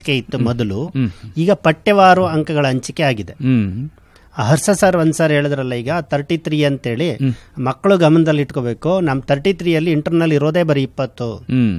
ಹಂಚಿಕೆ ಇತ್ತು ಮೊದಲು ಈಗ ಪಠ್ಯವಾರು ಅಂಕಗಳ ಹಂಚಿಕೆ ಆಗಿದೆ ಹ್ಮ್ ಹರ್ಷ ಸರ್ ಒಂದ್ ಸರ್ ಹೇಳಿದ್ರಲ್ಲ ಈಗ ತರ್ಟಿ ತ್ರೀ ಅಂತೇಳಿ ಮಕ್ಕಳು ಗಮನದಲ್ಲಿ ಇಟ್ಕೋಬೇಕು ನಮ್ ತರ್ಟಿ ತ್ರೀಯಲ್ಲಿ ಇಂಟರ್ನಲ್ ಇರೋದೇ ಬರೀ ಇಪ್ಪತ್ತು ಹ್ಮ್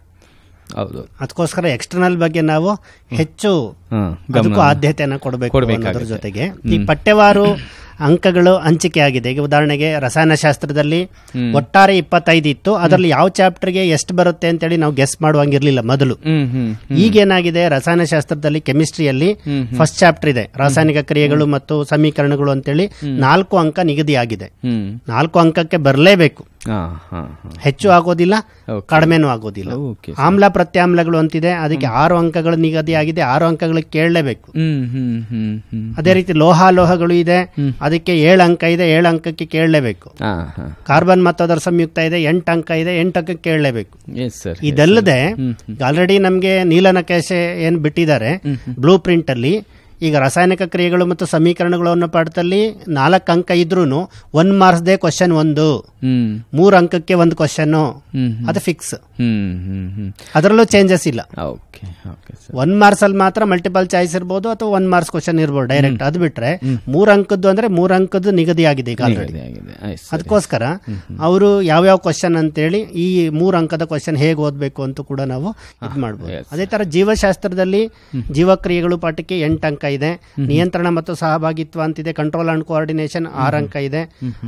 ಹೌದು ಅದಕ್ಕೋಸ್ಕರ ಎಕ್ಸ್ಟರ್ನಲ್ ಬಗ್ಗೆ ನಾವು ಹೆಚ್ಚು ಹಾ, ಅದಕ್ಕೂ ಗಮನ ಆದ್ಯತೆಯನ್ನು ಕೊಡಬೇಕು ಕೊಡ್ಬೇಕಾಗುತ್ತೆ. ಅನ್ನೋದ್ರ ಜೊತೆಗೆ ಈ ಪಠ್ಯವಾರು ಅಂಕಗಳು ಹಂಚಿಕೆ ಆಗಿದೆ ಈಗ ಉದಾಹರಣೆಗೆ ರಸಾಯನಶಾಸ್ತ್ರದಲ್ಲಿ ಒಟ್ಟಾರೆ ಇಪ್ಪತ್ತೈದು ಇತ್ತು ಅದರಲ್ಲಿ ಯಾವ ಚಾಪ್ಟರ್ಗೆ ಎಷ್ಟು ಬರುತ್ತೆ ಅಂತೇಳಿ ನಾವು ಗೆಸ್ ಮಾಡುವಂಗಿರ್ಲಿಲ್ಲ ಮೊದಲು ಹ್ಮ್ ಹ್ಮ್ ಈಗೇನಾಗಿದೆ ರಸಾಯನಶಾಸ್ತ್ರದಲ್ಲಿ ಕೆಮಿಸ್ಟ್ರಿಯಲ್ಲಿ ಫಸ್ಟ್ ಚಾಪ್ಟರ್ ಇದೆ ರಾಸಾಯನಿಕ ಕ್ರಿಯೆಗಳು ಮತ್ತು ಸಮೀಕರಣಗಳು ಅಂತೇಳಿ ನಾಲ್ಕು ಅಂಕ ನಿಗದಿಯಾಗಿದೆ ಹ್ಮ್ ನಾಲ್ಕು ಅಂಕಕ್ಕೆ ಬರಲೇಬೇಕು ಹಾ ಹಾ ಹಾ ಹೆಚ್ಚು ಆಗೋದಿಲ್ಲ Okay. ಕಡಿಮೆನೂ ಆಗೋದಿಲ್ಲ ಓಕೆ ಆಮ್ಲ ಪ್ರತ್ಯಾಮ್ಲಗಳು ಅಂತಿದೆ ಅದಕ್ಕೆ ಆರು ಅಂಕಗಳು ನಿಗದಿಯಾಗಿದೆ ಆರು ಅಂಕಗಳು ಕೇಳಲೇಬೇಕು ಹ್ಮ್ ಹ್ಮ್ ಹ್ಮ್ ಹ್ಮ್ ಅದೇ ರೀತಿ ಲೋಹಾಲೋಹಗಳು ಇದೆ ಅದಕ್ಕೆ ಏಳು ಅಂಕ ಇದೆ ಏಳು ಅಂಕಕ್ಕೆ ಕೇಳಲೇಬೇಕು ಹಾ ಹಾ ಕಾರ್ಬನ್ ಮತ್ತು ಅದರ ಸಂಯುಕ್ತ ಇದೆ ಎಂಟು ಅಂಕ ಇದೆ ಎಂಟು ಅಂಕಕ್ಕೆ ಕೇಳಲೇಬೇಕು ಎಸ್ ಸರ್ ಇದಲ್ಲದೆ ಆಲ್ರೆಡಿ ನಮಗೆ ನೀಲನಕೇಶೆ ಏನ್ ಬಿಟ್ಟಿದ್ದಾರೆ ಬ್ಲೂ ಪ್ರಿಂಟ್ ಅಲ್ಲಿ ಈಗ ರಾಸಾಯನಿಕ ಕ್ರಿಯೆಗಳು ಮತ್ತು ಸಮೀಕರಣಗಳು ಅನ್ನೋ ಪಾಠದಲ್ಲಿ ನಾಲ್ಕು ಅಂಕ ಇದ್ರೂ ಒನ್ ಮಾರ್ಕ್ಸ್ದೇ ಕ್ವಶನ್ ಒಂದು ಹ್ಮ್ ಮೂರು ಅಂಕಕ್ಕೆ ಒಂದು ಕ್ವಶನ್ ಹ್ಮ್ ಅದು ಫಿಕ್ಸ್ ಹ್ಮ್ ಹ್ಮ್ ಹ್ಮ್ ಅದರಲ್ಲೂ ಚೇಂಜಸ್ ಇಲ್ಲ okay okay sir one marks ಅಲ್ಲಿ ಮಾತ್ರ ಮಲ್ಟಿಪಲ್ ಚಾಯ್ಸ್ ಇರ್ಬೋದು ಅಥವಾ ಒನ್ ಮಾರ್ಕ್ಸ್ ಕ್ವಶನ್ ಇರ್ಬೋದು ಡೈರೆಕ್ಟ್ ಅದು ಬಿಟ್ರೆ ಮೂರ್ ಅಂಕದ್ದು ಅಂದ್ರೆ ಮೂರ್ ಅಂಕದ್ದು ನಿಗದಿ ಆಗಿದೆ ಈಗ ಆಲ್ರೆಡಿ ಆಗಿದೆ ಆಗಿದೆ ಆಯ್ತು ಸರ್ ಅದಕ್ಕೋಸ್ಕರ ಅವರು ಯಾವ್ಯಾವ ಕ್ವಶನ್ ಅಂತೇಳಿ ಈ ಮೂರು ಅಂಕದ ಕ್ವಶನ್ ಹೇಗೆ ಓದಬೇಕು ಅಂತ ಕೂಡ ನಾವು ಇದು ಮಾಡ್ಬೋದು yes. ಅದೇ ತರ ಜೀವಶಾಸ್ತ್ರದಲ್ಲಿ ಜೀವಕ್ರಿಯೆಗಳು ಪಾಠಕ್ಕೆ ಎಂಟು ಅಂಕ ಇದೆ ನಿಯಂತ್ರಣ ಮತ್ತು ಸಹಭಾಗಿತ್ವ ಅಂತಿದೆ ಕಂಟ್ರೋಲ್ ಅಂಡ್ ಕೋಆರ್ಡಿನೇಷನ್ ಆರು ಅಂಕ ಇದೆ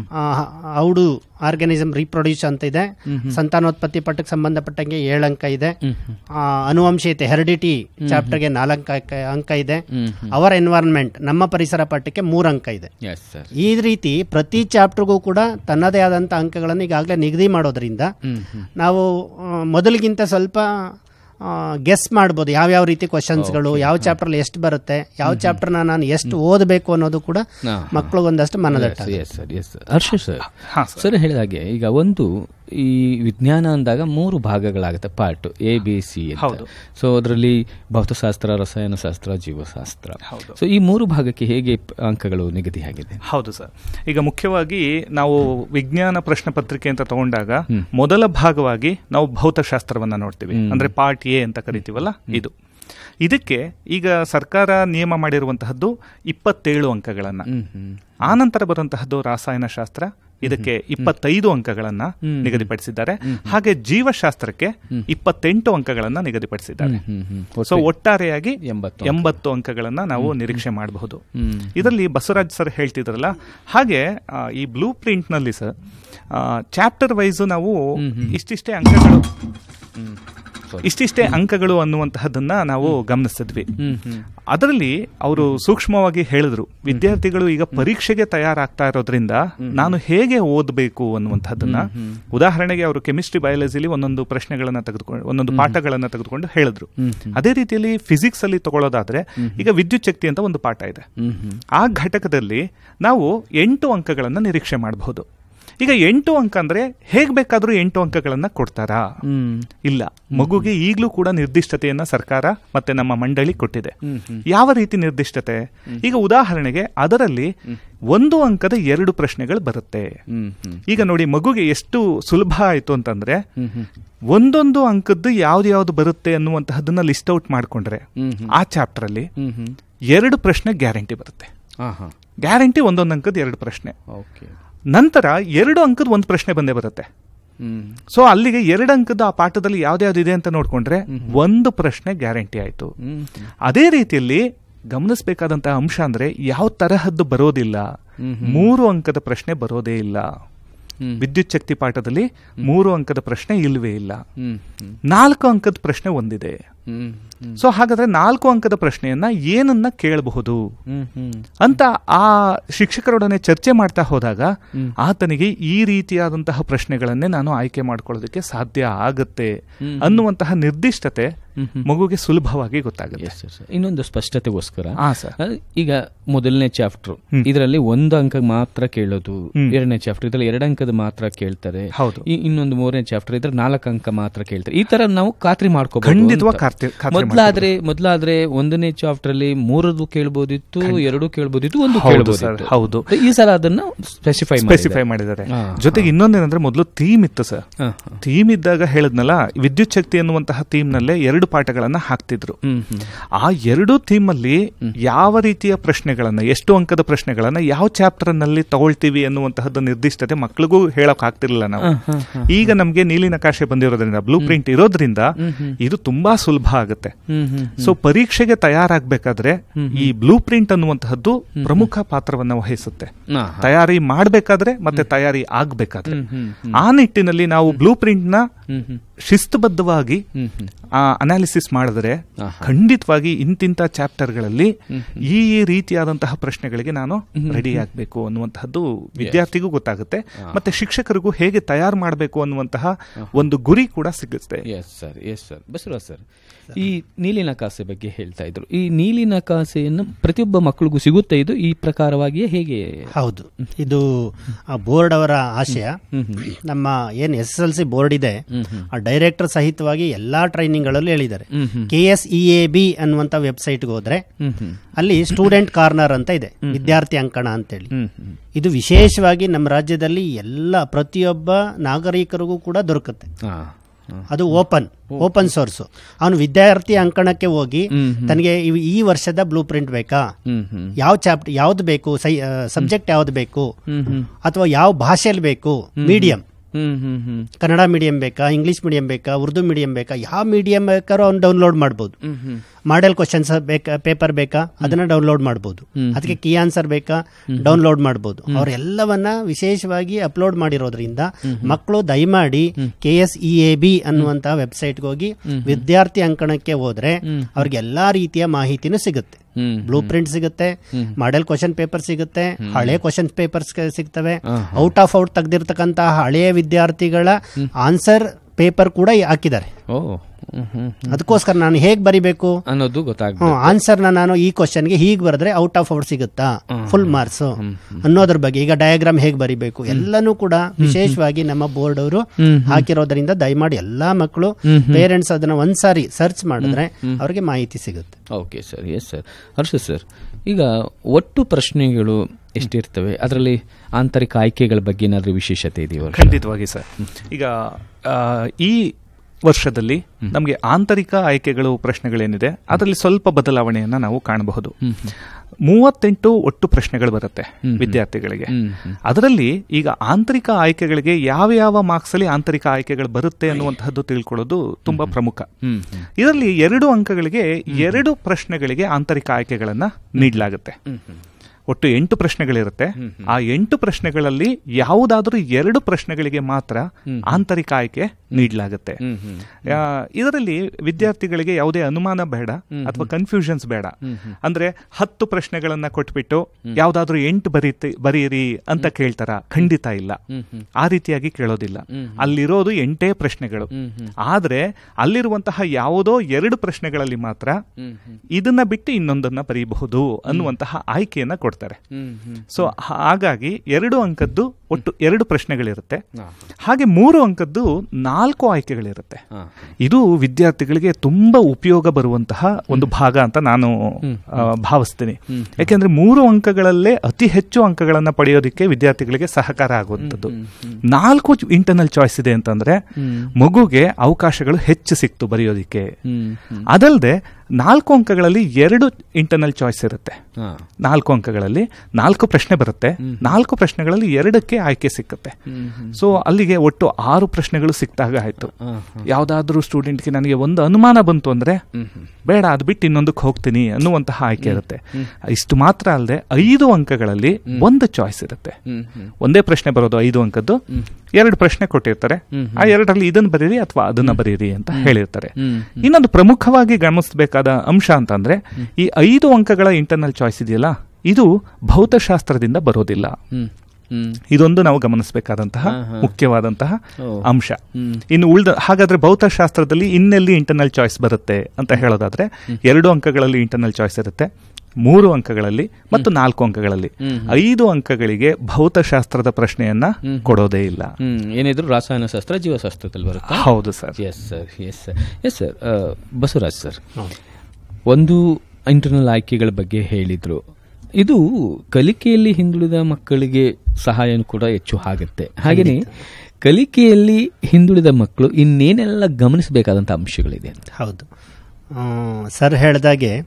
ಔಡು ಆರ್ಗಾನಿಸಮ್ ರೀಪ್ರೊಡ್ಯೂಸ್ ಅಂತ ಇದೆ ಸಂತಾನೋತ್ಪತ್ತಿ ಪಟ್ಟಕ್ಕೆ ಸಂಬಂಧಪಟ್ಟಂಗೆ ಏಳು ಅಂಕ ಇದೆ ಆ, ಅನುವಂಶೀಯತೆ ಹೆರಿಡಿಟಿ ಚಾಪ್ಟರ್ಗೆ ನಾಲ್ಕು ಅಂಕ- ಅಂಕ ಇದೆ ಅವರ್ ಎನ್ವೈರನ್ಮೆಂಟ್ ನಮ್ಮ ಪರಿಸರ ಪಾಠಕ್ಕೆ ಮೂರು ಅಂಕ ಇದೆ ಎಸ್ ಸರ್ ಈ ರೀತಿ ಪ್ರತಿ ಚಾಪ್ಟರ್ಗೂ ಕೂಡ ತನ್ನದೇ ಆದಂಥ ಅಂಕಗಳನ್ನು ಈಗಾಗಲೇ ನಿಗದಿ ಮಾಡೋದ್ರಿಂದ ನಾವು ಆ, ಮೊದಲಿಗಿಂತ ಸ್ವಲ್ಪ ಗೆಸ್ ಮಾಡ್ಬೋದು ಯಾವ್ಯಾವ ರೀತಿ ಕ್ವಶನ್ಸ್ಗಳು ಯಾವ ಚಾಪ್ಟರ್ ಎಷ್ಟು ಬರುತ್ತೆ ಯಾವ ಚಾಪ್ಟರ್ನ ನಾನು ಎಷ್ಟು ಓದಬೇಕು ಅನ್ನೋದು ಕೂಡ ಹಾ, ಮಕ್ಕಳಿಗೊಂದಷ್ಟು ಮನದಟ್ಟ yes sir yes sir Harsha sir sir ಹೇಳಿದ ಹಾಗೆ ಈಗ ಒಂದು ಈ ವಿಜ್ಞಾನ ಅಂದಾಗ ಮೂರು ಭಾಗಗಳಾಗುತ್ತೆ ಪಾರ್ಟ್ ಎ ಬಿ ಸಿ ಹೌದು. ಸೊ ಅದರಲ್ಲಿ ಭೌತಶಾಸ್ತ್ರ ರಸಾಯನಶಾಸ್ತ್ರ ಜೀವಶಾಸ್ತ್ರ ಹೌದು. ಸೊ ಈ ಮೂರು ಭಾಗಕ್ಕೆ ಹೇಗೆ ಪ್- ಅಂಕಗಳು ನಿಗದಿಯಾಗಿದೆ ಹೌದು ಸರ್ ಈಗ ಮುಖ್ಯವಾಗಿ ನಾವು ವಿಜ್ಞಾನ ಪ್ರಶ್ನೆ ಪತ್ರಿಕೆ ಅಂತ ತಗೊಂಡಾಗ ಮೊದಲ ಭಾಗವಾಗಿ ನಾವು ಭೌತಶಾಸ್ತ್ರವನ್ನ ನೋಡ್ತೀವಿ ಅಂದ್ರೆ ಪಾರ್ಟ್ ಎ ಅಂತ ಕರಿತೀವಲ್ಲ ಇದು ಇದಕ್ಕೆ ಈಗ ಸರ್ಕಾರ ನಿಯಮ ಮಾಡಿರುವಂತಹದ್ದು ಇಪ್ಪತ್ತೇಳು ಅಂಕಗಳನ್ನ ಆನಂತರ ಬರುವಂತಹದ್ದು ರಾಸಾಯನಶಾಸ್ತ್ರ ಇದಕ್ಕೆ ಇಪ್ಪತ್ತೈದು ಅಂಕಗಳನ್ನ ನಿಗದಿಪಡಿಸಿದ್ದಾರೆ ಹಾಗೆ ಜೀವಶಾಸ್ತ್ರಕ್ಕೆ ಇಪ್ಪತ್ತೆಂಟು ಅಂಕಗಳನ್ನ ನಿಗದಿಪಡಿಸಿದ್ದಾರೆ ಹ್ಮ್, ಹ್ಮ್. ಸೊ ಒಟ್ಟಾರೆಯಾಗಿ ಎಂಬತ್ತು ಎಂಬತ್ತು ಅಂಕಗಳನ್ನ ನಾವು ನಿರೀಕ್ಷೆ ಮಾಡಬಹುದು ಹ್ಮ್. ಇದರಲ್ಲಿ ಬಸವರಾಜ್ ಸರ್ ಹೇಳ್ತಿದ್ರಲ್ಲ ಹಾಗೆ ಆ, ಈ ಬ್ಲೂ ಪ್ರಿಂಟ್ ನಲ್ಲಿ ಸರ್ ಚಾಪ್ಟರ್ ವೈಸ್ ನಾವು ಇಷ್ಟಿಷ್ಟೇ ಅಂಕಗಳು ಇಷ್ಟಿಷ್ಟೇ ಅಂಕಗಳು ಅನ್ನುವಂತಹದನ್ನ ನಾವು ಗಮನಿಸಿದ್ವಿ ಹ್ಮ್, ಹ್ಮ್. ಅದರಲ್ಲಿ ಅವರು ಸೂಕ್ಷ್ಮವಾಗಿ ಹೇಳಿದ್ರು ವಿದ್ಯಾರ್ಥಿಗಳು ಈಗ ಪರೀಕ್ಷೆಗೆ ತಯಾರಾಗ್ತಾ ಇರೋದ್ರಿಂದ ನಾನು ಹೇಗೆ ಓದಬೇಕು ಅನ್ನುವಂಥದ್ದನ್ನ ಉದಾಹರಣೆಗೆ ಅವರು ಕೆಮಿಸ್ಟ್ರಿ ಬಯಾಲಜಿಲಿ ಒಂದೊಂದು ಪ್ರಶ್ನೆಗಳನ್ನ ತೆಗೆದುಕೊಂಡು ಒಂದೊಂದು ಪಾಠಗಳನ್ನ ತೆಗೆದುಕೊಂಡು ಹೇಳಿದ್ರು ಅದೇ ರೀತಿಯಲ್ಲಿ ಫಿಸಿಕ್ಸ್ ಅಲ್ಲಿ ತಗೊಳ್ಳೋದಾದ್ರೆ ಈಗ ವಿದ್ಯುತ್ ಶಕ್ತಿ ಅಂತ ಒಂದು ಪಾಠ ಇದೆ ಹ್ಮ್, ಹ್ಮ್. ಆ ಘಟಕದಲ್ಲಿ ನಾವು ಎಂಟು ಅಂಕಗಳನ್ನ ನಿರೀಕ್ಷೆ ಮಾಡಬಹುದು ಈಗ ಎಂಟು ಅಂಕ ಅಂದ್ರೆ ಹೇಗ್ ಬೇಕಾದ್ರೂ ಎಂಟು ಅಂಕಗಳನ್ನ ಕೊಡ್ತಾರಾ ಹ್ಮ್. ಇಲ್ಲ ಮಗುಗೆ ಈಗಲೂ ಕೂಡ ನಿರ್ದಿಷ್ಟತೆಯನ್ನ ಸರ್ಕಾರ ಮತ್ತೆ ನಮ್ಮ ಮಂಡಳಿ ಕೊಟ್ಟಿದೆ ಯಾವ ರೀತಿ ನಿರ್ದಿಷ್ಟತೆ ಈಗ ಉದಾಹರಣೆಗೆ ಅದರಲ್ಲಿ ಒಂದು ಅಂಕದ ಎರಡು ಪ್ರಶ್ನೆಗಳು ಬರುತ್ತೆ ಹ್ಮ್, ಹ್ಮ್. ಈಗ ನೋಡಿ ಮಗುಗೆ ಎಷ್ಟು ಸುಲಭ ಆಯ್ತು ಅಂತಂದ್ರೆ ಒಂದೊಂದು ಅಂಕದ್ದು ಯಾವ್ದು ಯಾವ್ದು ಬರುತ್ತೆ ಅನ್ನುವಂತಹದನ್ನ ಲಿಸ್ಟ್ ಔಟ್ ಮಾಡ್ಕೊಂಡ್ರೆ ಹ್ಮ್, ಹ್ಮ್. ಆ ಚಾಪ್ಟರ್ ಅಲ್ಲಿ ಹ್ಮ್, ಹ್ಮ್. ಎರಡು ಪ್ರಶ್ನೆ ಗ್ಯಾರಂಟಿ ಬರುತ್ತೆ ಹಾ, ಹಾ. ಗ್ಯಾರಂಟಿ ಒಂದೊಂದು ಅಂಕದ ಎರಡು ಪ್ರಶ್ನೆ ಓಕೆ ನಂತರ ಎರಡು ಅಂಕದ ಒಂದು ಪ್ರಶ್ನೆ ಬಂದೇ ಬರುತ್ತೆ ಹ್ಮ್. ಸೊ ಅಲ್ಲಿಗೆ ಎರಡು ಅಂಕದ ಆ ಪಾಠದಲ್ಲಿ ಯಾವ್ದ್ಯಾವ್ದು ಇದೆ ಅಂತ ನೋಡ್ಕೊಂಡ್ರೆ ಒಂದು ಪ್ರಶ್ನೆ ಗ್ಯಾರಂಟಿ ಆಯ್ತು ಹ್ಮ್. ಅದೇ ರೀತಿಯಲ್ಲಿ ಗಮನಿಸಬೇಕಾದಂತಹ ಅಂಶ ಅಂದ್ರೆ ಯಾವ ತರಹದ್ದು ಬರೋದಿಲ್ಲ ಮೂರು ಅಂಕದ ಪ್ರಶ್ನೆ ಬರೋದೇ ಇಲ್ಲ ಹ್ಮ್. ವಿದ್ಯುತ್ ಶಕ್ತಿ ಪಾಠದಲ್ಲಿ ಮೂರು ಅಂಕದ ಪ್ರಶ್ನೆ ಇಲ್ವೇ ಇಲ್ಲ ಹ್ಮ್, ಹ್ಮ್. ನಾಲ್ಕು ಅಂಕದ ಪ್ರಶ್ನೆ ಒಂದಿದೆ ಹ್ಮ್, ಹ್ಮ್. ಸೊ ಹಾಗಾದ್ರೆ ನಾಲ್ಕು ಅಂಕದ ಪ್ರಶ್ನೆಯನ್ನ ಏನನ್ನ ಕೇಳಬಹುದು ಹ್ಮ್, ಹ್ಮ್. ಅಂತ ಆ ಶಿಕ್ಷಕರೊಡನೆ ಚರ್ಚೆ ಮಾಡ್ತಾ ಹೋದಾಗ ಆತನಿಗೆ ಈ ರೀತಿಯಾದಂತಹ ಪ್ರಶ್ನೆಗಳನ್ನೇ ನಾನು ಆಯ್ಕೆ ಮಾಡ್ಕೊಳ್ಳೋದಕ್ಕೆ ಸಾಧ್ಯ ಆಗುತ್ತೆ ಅನ್ನುವಂತಹ ನಿರ್ದಿಷ್ಟತೆ ಮಗುಗೆ ಸುಲಭವಾಗಿ ಗೊತ್ತಾಗುತ್ತೆ Yes, yes, sir. ಇನ್ನೊಂದು ಸ್ಪಷ್ಟತೆಗೋಸ್ಕರ ಹಾ ಸರ್ ಅಹ್, ಈಗ ಮೊದಲನೇ ಚಾಪ್ಟರ್ ಇದರಲ್ಲಿ ಒಂದು ಅಂಕ ಮಾತ್ರ ಕೇಳೋದು ಎರಡನೇ ಚಾಪ್ಟರ್ ಇದರಲ್ಲಿ ಎರಡು ಅಂಕದ ಮಾತ್ರ ಕೇಳ್ತಾರೆ ಹೌದು. ಈ- ಇನ್ನೊಂದು ಮೂರನೇ ಚಾಪ್ಟರ್ ಇದ್ರೆ ನಾಲ್ಕು ಅಂಕ ಮಾತ್ರ ಕೇಳ್ತಾರೆ ಈ ತರ ನಾವು ಖಾತ್ರಿ ಮಾಡ್ಕೋಬಹುದು ಖಂಡಿತವಾಗಿ ಖಾತ್ರಿ- ಖಾತ್ರಿ ಮೊದ್ಲಾದ್ರೆ ಮೊದ್ಲಾದ್ರೆ ಒಂದನೇ ಚಾಪ್ಟರ್ ಅಲ್ಲಿ ಮೂರದು ಕೇಳ್ಬೋದಿತ್ತು ಎರಡು ಕೇಳ್ಬೋದಿತ್ತು ಒಂದು ಹೌದು ಕೇಳ್ಬೋದಿತ್ತು ಸರ್, ಹೌದು. ಈ ಸಲ ಅದನ್ನ ಸ್ಪೆಸಿಫೈ ಸ್ಪೆಸಿಫೈ ಮಾಡಿದ್ದಾರೆ ಹಾ, ಜೊತೆಗೆ ಇನ್ನೊಂದೇನಂದ್ರೆ ಮೊದಲು ಥೀಮ್ ಇತ್ತು ಸರ್ ಥೀಮ್ ಇದ್ದಾಗ ಹೇಳದ್ನಲ್ಲ ವಿದ್ಯುತ್ ಶಕ್ತಿ ಎನ್ನುವಂತಹ ಥೀಮ್ ನಲ್ಲೇ ಎರಡು ಪಾಠಗಳನ್ನ ಹಾಕ್ತಿದ್ರು ಹ್ಮ್ ಹ್ಮ್ ಆ ಎರಡು ಥೀಮಲ್ಲಿ ಯಾವ ರೀತಿಯ ಪ್ರಶ್ನೆಗಳನ್ನ ಎಷ್ಟು ಅಂಕದ ಪ್ರಶ್ನೆಗಳನ್ನ ಯಾವ ಚಾಪ್ಟರ್ ನಲ್ಲಿ ತಗೊಳ್ತೀವಿ ಅನ್ನುವಂತಹದ್ದು ನಿರ್ದಿಷ್ಟತೆ ಮಕ್ಕಳಿಗೂ ಹೇಳಕ್ ಆಗ್ತಿರ್ಲಿಲ್ಲ ನಾವು ಈಗ ನಮ್ಗೆ ನೀಲಿ ನಕಾಶೆ ಬಂದಿರೋದ್ರಿಂದ ಬ್ಲೂ ಪ್ರಿಂಟ್ ಇರೋದ್ರಿಂದ ಇದು ತುಂಬಾ ಸುಲಭ ಆಗುತ್ತೆ ಹ್ಮ್ ಹ್ಮ್ ಸೊ ಪರೀಕ್ಷೆಗೆ ತಯಾರಾಗಬೇಕಾದ್ರೆ ಈ ಬ್ಲೂ ಪ್ರಿಂಟ್ ಅನ್ನುವಂತಹದ್ದು ಪ್ರಮುಖ ಪಾತ್ರವನ್ನ ವಹಿಸುತ್ತೆ ಹಾ, ತಯಾರಿ ಮಾಡಬೇಕಾದ್ರೆ ಮತ್ತೆ ತಯಾರಿ ಆಗ್ಬೇಕಾದ್ರೆ ಆ ನಿಟ್ಟಿನಲ್ಲಿ ನಾವು ಬ್ಲೂ ಪ್ರಿಂಟ್ ನ ಹ್ಮ್ ಹ್ಮ್ ಶಿಸ್ತುಬದ್ಧವಾಗಿ ಹ್ಮ್ ಹ್ಮ್ ಅನಾಲಿಸಿಸ್ ಮಾಡಿದ್ರೆ ಆಹಾ. ಖಂಡಿತವಾಗಿ ಇಂತಿಂತ ಚಾಪ್ಟರ್ಗಳಲ್ಲಿ ಈ ಈ ರೀತಿಯಾದಂತಹ ಪ್ರಶ್ನೆಗಳಿಗೆ ನಾನು ರೆಡಿ ಆಗಬೇಕು ಅನ್ನುವಂತಹದ್ದು ವಿದ್ಯಾರ್ಥಿಗೂ ಗೊತ್ತಾಗುತ್ತೆ ಮತ್ತೆ ಶಿಕ್ಷಕರಿಗೂ ಹೇಗೆ ತಯಾರು ಮಾಡಬೇಕು ಅನ್ನುವಂತಹ ಒಂದು ಗುರಿ ಕೂಡ ಸಿಗುತ್ತೆ yes sir yes sir Basavaraj sir ಈ ನೀಲಿ ನಕಾಸೆ ಬಗ್ಗೆ ಹೇಳ್ತಾ ಇದ್ರು ಈ ನೀಲಿ ನಕಾಸೆಯನ್ನು ಪ್ರತಿಯೊಬ್ಬ ಮಕ್ಕಳಿಗೂ ಸಿಗುತ್ತೆ ಇದು ಈ ಪ್ರಕಾರವಾಗಿಯೇ ಹೇಗೆ ಹೌದು ಇದು ಆ ಬೋರ್ಡ್ ಅವರ ಆಶಯ ನಮ್ಮ ಏನ್ S S L C board ಇದೆ ಆ ಡೈರೆಕ್ಟರ್ ಸಹಿತವಾಗಿ ಎಲ್ಲಾ ಟ್ರೈನಿಂಗ್ ಗಳಲ್ಲೂ ಹೇಳಿದ್ದಾರೆ K S E A B ಅನ್ನುವಂತ ವೆಬ್ಸೈಟ್ಗೆ ಹೋದ್ರೆ ಹ್ಮ್ ಹ್ಮ್ ಅಲ್ಲಿ ಸ್ಟೂಡೆಂಟ್ ಕಾರ್ನರ್ ಅಂತ ಇದೆ ವಿದ್ಯಾರ್ಥಿ ಅಂಕಣ ಅಂತೇಳಿ ಹ್ಮ್ ಹ್ಮ್ ಇದು ವಿಶೇಷವಾಗಿ ನಮ್ಮ ರಾಜ್ಯದಲ್ಲಿ ಎಲ್ಲ ಪ್ರತಿಯೊಬ್ಬ ನಾಗರಿಕರಿಗೂ ಕೂಡ ದೊರಕುತ್ತೆ ಹಾ ಹಾ. ಅದು ಓಪನ್ ಓಪನ್ ಸೋರ್ಸ್ ಅವನು ವಿದ್ಯಾರ್ಥಿ ಅಂಕಣಕ್ಕೆ ಹೋಗಿ ತನಗೆ ಇವ್- ಈ ವರ್ಷದ ಬ್ಲೂ ಪ್ರಿಂಟ್ ಬೇಕಾ ಹ್ಮ್ ಹ್ಮ್ ಯಾವ ಚಾಪ್ಟರ್ ಯಾವ್ದು ಬೇಕು ಸಬ್ಜೆಕ್ಟ್ ಯಾವ್ದು ಬೇಕು ಹ್ಮ್ ಹ್ಮ್ ಅಥವಾ ಯಾವ ಭಾಷೆಯಲ್ಲಿ ಬೇಕು ಮೀಡಿಯಂ ಹ್ಮ್ ಹ್ಮ್ ಹ್ಮ್ ಕನ್ನಡ ಮೀಡಿಯಂ ಬೇಕಾ ಇಂಗ್ಲಿಷ್ ಮೀಡಿಯಂ ಬೇಕಾ ಉರ್ದು ಮೀಡಿಯಂ ಬೇಕಾ ಯಾವ ಮೀಡಿಯಂ ಬೇಕಾದ್ರೂ ಅವ್ನು ಡೌನ್ಲೋಡ್ ಮಾಡ್ಬೋದು ಹ್ಮ್ ಹ್ಮ್ ಮಾಡೆಲ್ ಕ್ವಶನ್ಸ್ ಬೇಕಾ ಪೇಪರ್ ಬೇಕಾ ಅದನ್ನ ಡೌನ್ಲೋಡ್ ಮಾಡ್ಬೋದು ಅದಕ್ಕೆ ಕೀ ಆನ್ಸರ್ ಬೇಕಾ ಡೌನ್ಲೋಡ್ ಮಾಡ್ಬೋದು ಅವರೆಲ್ಲವನ್ನ ವಿಶೇಷವಾಗಿ ಅಪ್ಲೋಡ್ ಮಾಡಿರೋದ್ರಿಂದ ಮಕ್ಕಳು ದಯಮಾಡಿ K S E A B ಅನ್ನುವಂತ ವೆಬ್ಸೈಟ್ಗೆ ಹೋಗಿ ವಿದ್ಯಾರ್ಥಿ ಅಂಕಣಕ್ಕೆ ಹೋದ್ರೆ ಅವ್ರಿಗೆ ಎಲ್ಲಾ ರೀತಿಯ ಮಾಹಿತಿನೂ ಸಿಗುತ್ತೆ ಹ್ಮ್ ಬ್ಲೂ ಪ್ರಿಂಟ್ ಸಿಗುತ್ತೆ ಮಾಡೆಲ್ ಕ್ವಶನ್ ಪೇಪರ್ ಸಿಗುತ್ತೆ ಹಳೆ ಕ್ವಶನ್ ಪೇಪರ್ಸ್ ಸಿಗ್ತವೆ ಔಟ್ ಆಫ್ ಔಟ್ ತೆಗೆದಿರ್ತಕ್ಕಂತಹ ಹಳೆಯ ವಿದ್ಯಾರ್ಥಿಗಳ ಆನ್ಸರ್ ಪೇಪರ್ ಕೂಡ ಹಾಕಿದ್ದಾರೆ ಓ ಹ್ಮ್ ಹ್ಮ್ ಅದಕ್ಕೋಸ್ಕರ ನಾನು ಹೇಗ್ ಬರಿಬೇಕು ಅನ್ನೋದು ಗೊತ್ತಾಗ್ತದೆ ಆನ್ಸರ್ನ ನಾನು ಈ ಕ್ವಶನ್ಗೆ ಹೀಗೆ ಬರೆದ್ರೆ ಔಟ್ ಆಫ್ ಔಟ್ ಸಿಗುತ್ತಾ ಫುಲ್ ಮಾರ್ಕ್ಸ್ ಅನ್ನೋದ್ರ ಬಗ್ಗೆ ಈಗ ಡಯಾಗ್ರಾಮ್ ಹೇಗೆ ಬರಿಬೇಕು ಎಲ್ಲನೂ ಕೂಡ ವಿಶೇಷವಾಗಿ ನಮ್ಮ ಬೋರ್ಡ್ ಅವರು ಹಾಕಿರೋದ್ರಿಂದ ದಯಮಾಡಿ ಎಲ್ಲಾ ಮಕ್ಕಳು ಪೇರೆಂಟ್ಸ್ ಅದನ್ನ ಒಂದ್ಸಾರಿ ಸರ್ಚ್ ಮಾಡಿದ್ರೆ ಅವ್ರಿಗೆ ಮಾಹಿತಿ ಸಿಗುತ್ತೆ okay sir yes sir Harsha sir ಈಗ ಒಟ್ಟು ಪ್ರಶ್ನೆಗಳು ಎಷ್ಟಿರ್ತವೆ ಅದರಲ್ಲಿ ಆಂತರಿಕ ಆಯ್ಕೆಗಳ ಬಗ್ಗೆ ಏನಾದರೂ ವಿಶೇಷತೆ ಇದೆಯೋ ಖಂಡಿತವಾಗಿ ಸರ್ ಈಗ ಆ, ಈ ವರ್ಷದಲ್ಲಿ ನಮಗೆ ಆಂತರಿಕ ಆಯ್ಕೆಗಳು ಪ್ರಶ್ನೆಗಳೇನಿದೆ ಅದರಲ್ಲಿ ಸ್ವಲ್ಪ ಬದಲಾವಣೆಯನ್ನ ನಾವು ಕಾಣಬಹುದು ಮೂವತ್ತೆಂಟು ಒಟ್ಟು ಪ್ರಶ್ನೆಗಳು ಬರುತ್ತೆ ವಿದ್ಯಾರ್ಥಿಗಳಿಗೆ ಅದರಲ್ಲಿ ಈಗ ಆಂತರಿಕ ಆಯ್ಕೆಗಳಿಗೆ ಯಾವ ಯಾವ ಮಾರ್ಕ್ಸ್ ಅಲ್ಲಿ ಆಂತರಿಕ ಆಯ್ಕೆಗಳು ಬರುತ್ತೆ ಅನ್ನುವಂತಹದ್ದು ತಿಳ್ಕೊಳ್ಳೋದು ತುಂಬಾ ಪ್ರಮುಖ ಹ್ಮ್ ಇದರಲ್ಲಿ ಎರಡು ಅಂಕಗಳಿಗೆ ಎರಡು ಪ್ರಶ್ನೆಗಳಿಗೆ ಆಂತರಿಕ ಆಯ್ಕೆಗಳನ್ನ ನೀಡಲಾಗುತ್ತೆ ಒಟ್ಟು ಎಂಟು ಪ್ರಶ್ನೆಗಳಿರುತ್ತೆ ಆ ಎಂಟು ಪ್ರಶ್ನೆಗಳಲ್ಲಿ ಯಾವುದಾದ್ರೂ ಎರಡು ಪ್ರಶ್ನೆಗಳಿಗೆ ಮಾತ್ರ ಆಂತರಿಕ ಆಯ್ಕೆ ನೀಡಲಾಗುತ್ತೆ ಆ, ಇದರಲ್ಲಿ ವಿದ್ಯಾರ್ಥಿಗಳಿಗೆ ಯಾವುದೇ ಅನುಮಾನ ಬೇಡ ಅಥವಾ ಕನ್ಫ್ಯೂಷನ್ಸ್ ಬೇಡ ಅಂದ್ರೆ ಹತ್ತು ಪ್ರಶ್ನೆಗಳನ್ನ ಕೊಟ್ಬಿಟ್ಟು ಯಾವ್ದಾದ್ರೂ ಎಂಟು ಬರೀತಿ ಬರೀರಿ ಅಂತ ಕೇಳ್ತಾರ ಖಂಡಿತ ಇಲ್ಲ ಆ ರೀತಿಯಾಗಿ ಕೇಳೋದಿಲ್ಲ ಅಲ್ಲಿರೋದು ಎಂಟೇ ಪ್ರಶ್ನೆಗಳು ಆದ್ರೆ ಅಲ್ಲಿರುವಂತಹ ಯಾವುದೋ ಎರಡು ಪ್ರಶ್ನೆಗಳಲ್ಲಿ ಮಾತ್ರ ಇದನ್ನ ಬಿಟ್ಟು ಇನ್ನೊಂದನ್ನ ಬರೀಬಹುದು ಅನ್ನುವಂತಹ ಆಯ್ಕೆಯನ್ನ ಕೊಡ್ತಾರೆ ಸೊ ಹಾಗಾಗಿ ಎರಡು ಅಂಕದ್ದು ಒಟ್ಟು ಎರಡು ಪ್ರಶ್ನೆಗಳಿರುತ್ತೆ ಹಾಗೆ ಮೂರು ಅಂಕದ್ದು ನಾಲ್ಕು ಆಯ್ಕೆಗಳಿರುತ್ತೆ ಇದು ವಿದ್ಯಾರ್ಥಿಗಳಿಗೆ ತುಂಬಾ ಉಪಯೋಗ ಬರುವಂತಹ ಒಂದು ಭಾಗ ಅಂತ ನಾನು ಆ, ಭಾವಿಸ್ತೀನಿ ಯಾಕೆಂದ್ರೆ ಮೂರು ಅಂಕಗಳಲ್ಲೇ ಅತಿ ಹೆಚ್ಚು ಅಂಕಗಳನ್ನ ಪಡೆಯೋದಕ್ಕೆ ವಿದ್ಯಾರ್ಥಿಗಳಿಗೆ ಸಹಕಾರ ಆಗುವಂಥದ್ದು ನಾಲ್ಕು ಇಂಟರ್ನಲ್ ಚಾಯ್ಸ್ ಇದೆ ಅಂತಂದ್ರೆ ಮಗುಗೆ ಅವಕಾಶಗಳು ಹೆಚ್ಚು ಸಿಕ್ತು ಬರೆಯೋದಿಕ್ಕೆ ಅದಲ್ಲದೆ ನಾಲ್ಕು ಅಂಕಗಳಲ್ಲಿ ಎರಡು ಇಂಟರ್ನಲ್ ಚಾಯ್ಸ್ ಇರುತ್ತೆ ಹಾಂ ನಾಲ್ಕು ಅಂಕಗಳಲ್ಲಿ ನಾಲ್ಕು ಪ್ರಶ್ನೆ ಬರುತ್ತೆ ನಾಲ್ಕು ಪ್ರಶ್ನೆಗಳಲ್ಲಿ ಎರಡಕ್ಕೆ ಆಯ್ಕೆ ಸಿಕ್ಕುತ್ತೆ ಸೊ ಅಲ್ಲಿಗೆ ಒಟ್ಟು ಆರು ಪ್ರಶ್ನೆಗಳು ಸಿಕ್ತಾಗ ಆಯ್ತು ಯಾವ್ದಾದ್ರೂ ಸ್ಟೂಡೆಂಟ್ಗೆ ನನಗೆ ಒಂದು ಅನುಮಾನ ಬಂತು ಅಂದ್ರೆ ಬೇಡ ಅದು ಬಿಟ್ಟು ಇನ್ನೊಂದಕ್ಕೆ ಹೋಗ್ತೀನಿ ಅನ್ನುವಂತಹ ಆಯ್ಕೆ ಇರುತ್ತೆ ಇಷ್ಟು ಮಾತ್ರ ಅಲ್ಲದೆ ಐದು ಅಂಕಗಳಲ್ಲಿ ಒಂದು ಚಾಯ್ಸ್ ಇರುತ್ತೆ ಒಂದೇ ಪ್ರಶ್ನೆ ಬರೋದು ಐದು ಅಂಕದ್ದು ಎರಡು ಪ್ರಶ್ನೆ ಕೊಟ್ಟಿರ್ತಾರೆ ಆ ಎರಡರಲ್ಲಿ ಇದನ್ನ ಬರೀರಿ ಅಥವಾ ಅದನ್ನ ಬರೀರಿ ಅಂತ ಹೇಳಿರ್ತಾರೆ ಇನ್ನೊಂದು ಪ್ರಮುಖವಾಗಿ ಗಮನಿಸಬೇಕಾದ ಅಂಶ ಅಂತಂದ್ರೆ ಈ ಐದು ಅಂಕಗಳ ಇಂಟರ್ನಲ್ ಚಾಯ್ಸ್ ಇದೆಯಲ್ಲ ಇದು ಭೌತಶಾಸ್ತ್ರದಿಂದ ಬರೋದಿಲ್ಲ ಇದೊಂದು ನಾವು ಗಮನಿಸಬೇಕಾದಂತಹ ಮುಖ್ಯವಾದಂತಹ ಅಂಶ ಇನ್ನು ಉಳಿದ ಹಾಗಾದ್ರೆ ಭೌತಶಾಸ್ತ್ರದಲ್ಲಿ ಇನ್ನೆಲ್ಲಿ ಇಂಟರ್ನಲ್ ಚಾಯ್ಸ್ ಬರುತ್ತೆ ಅಂತ ಹೇಳೋದಾದ್ರೆ ಎರಡು ಅಂಕಗಳಲ್ಲಿ ಇಂಟರ್ನಲ್ ಚಾಯ್ಸ್ ಇರುತ್ತೆ ಮೂರು ಅಂಕಗಳಲ್ಲಿ ಮತ್ತು ನಾಲ್ಕು ಅಂಕಗಳಲ್ಲಿ ಐದು ಅಂಕಗಳಿಗೆ ಭೌತಶಾಸ್ತ್ರದ ಪ್ರಶ್ನೆಯನ್ನ ಕೊಡೋದೇ ಇಲ್ಲ ಹ್ಮ್ ಏನಿದ್ರು ರಾಸಾಯನಶಾಸ್ತ್ರ ಜೀವಶಾಸ್ತ್ರದಲ್ಲಿ ಬರುತ್ತೆ ಹೌದು sir yes sir yes sir yes sir Basavaraj sir ಒಂದು ಇಂಟರ್ನಲ್ ಆಯ್ಕೆಗಳ ಬಗ್ಗೆ ಹೇಳಿದ್ರು ಇದು ಕಲಿಕೆಯಲ್ಲಿ ಹಿಂದುಳಿದ ಮಕ್ಕಳಿಗೆ ಸಹಾಯನೂ ಕೂಡ ಹೆಚ್ಚು ಆಗುತ್ತೆ ಹಾಗೆಯೇ ಕಲಿಕೆಯಲ್ಲಿ ಹಿಂದುಳಿದ ಮಕ್ಕಳು ಇನ್ನೇನೆಲ್ಲ ಗಮನಿಸಬೇಕಾದಂಥ ಅಂಶಗಳಿದೆ ಅಂತ ಹೌದು ಸರ್ ಹೇಳ್ದಾಗೆ